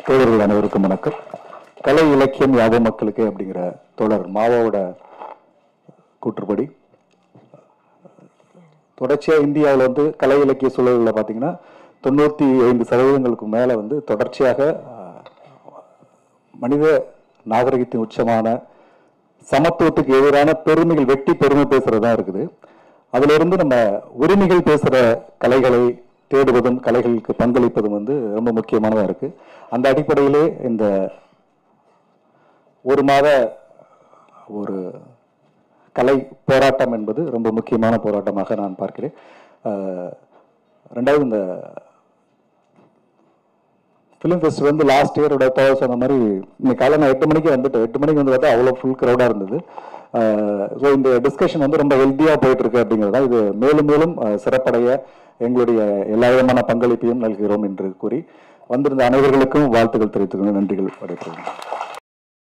தோழர்கள் அனைவருக்கும் வணக்கம் கலை இலக்கியம் யாவ மக்களுக்கு அப்படிங்கிற தோழர் மாவோட கூற்றுப்படி தொடர்ச்சியா இந்தியாவில் வந்து கலை இலக்கிய சூழலில் பார்த்தீங்கன்னா தொண்ணூற்றி ஐந்து சதவீதங்களுக்கு மேலே வந்து தொடர்ச்சியாக ஆஹ், மனித நாகரிகத்தின் உச்சமான சமத்துவத்துக்கு எதிரான பெருமைகள் வெட்டி பெருமை பேசுறது தான் இருக்குது அதுல இருந்து நம்ம உரிமைகள் பேசுற கலைகளை தேடுவதும் கலைகளுக்கு பங்களிப்பதும் வந்து ரொம்ப முக்கியமானதா இருக்கு அந்த அடிப்படையிலே இந்த ஒரு மாத ஒரு கலை போராட்டம் என்பது ரொம்ப முக்கியமான போராட்டமாக நான் பார்க்கிறேன் ஆஹ் ரெண்டாவது இந்த ஃபிலிம் ஃபெஸ்ட் வந்து லாஸ்ட் இயரோட தோழர் சொன்ன மாதிரி இன்னைக்கு காலை நான் எட்டு மணிக்கு வந்துட்டு எட்டு மணிக்கு வந்து பார்த்தா அவ்வளோ ஃபுல் க்ரௌடாக இருந்தது ஸோ இந்த டிஸ்கஷன் வந்து ரொம்ப ஹெல்த்தியாக போயிட்டு இருக்கு அப்படிங்கிறது தான் இது மேலும் மேலும் அஹ், சிறப்படைய எங்களுடைய எல்லா விதமான பங்களிப்பையும் நல்கிறோம் என்று கூறி வந்திருந்த அனைவர்களுக்கும் வாழ்த்துக்கள் தெரிவித்துக்கொண்டு நன்றிகள் படைக்கிறேன்